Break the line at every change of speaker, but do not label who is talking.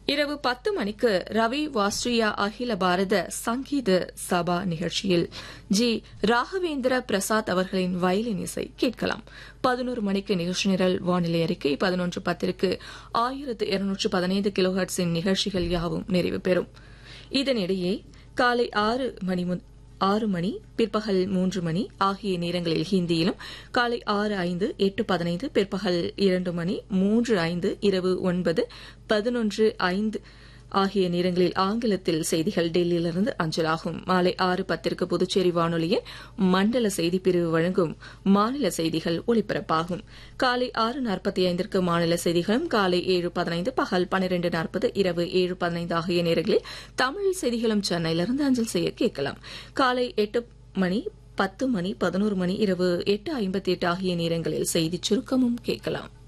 இரவு பத்து மணிக்கு ரவி வாஸ்ட்ரியா அகில பாரத சங்கீத சபா நிகழ்ச்சியில் ஜி ராகவேந்திர பிரசாத் அவர்களின் வயலின் இசை கேட்கலாம் பதினோரு மணிக்கு நிகழ்ச்சி நிரல் வானிலை அறிக்கை பதினொன்று பத்திற்கு ஆயிரத்து இருநூற்று பதினைந்து கிலோஹர்ட்ஸின் நிகழ்ச்சிகள் யாவும் நிறைவு பெறும் இதனிடையே காலை ஆறு மணி ஆறு மணி பிற்பகல் மூன்று மணி ஆகிய நேரங்களில் ஹிந்தியிலும் காலை ஆறு ஐந்து எட்டு பதினைந்து பிற்பகல் இரண்டு மணி மூன்று ஐந்து இரவு ஒன்பது பதினொன்று ஐந்து ஆகிய நேரங்களில் ஆங்கிலத்தில் செய்திகள் டெல்லியிலிருந்து அஞ்சலாகும் மாலை ஆறு பத்திற்கு புதுச்சேரி வானொலியின் மண்டல செய்திப் பிரிவு வழங்கும் மாநில செய்திகள் ஒலிபரப்பாகும் காலை ஆறு நாற்பத்தி ஐந்திற்கு மாநில செய்திகளும் காலை ஏழு பதினைந்து பகல் பன்னிரண்டு நாற்பது இரவு ஏழு பதினைந்து ஆகிய நேரங்களில் தமிழ் செய்திகளும் சென்னையிலிருந்து அஞ்சல் செய்ய கேட்கலாம் காலை எட்டு மணி பத்து மணி பதினோரு மணி இரவு எட்டு ஐம்பத்தி எட்டு ஆகிய நேரங்களில் செய்திச் சுருக்கமும் கேட்கலாம்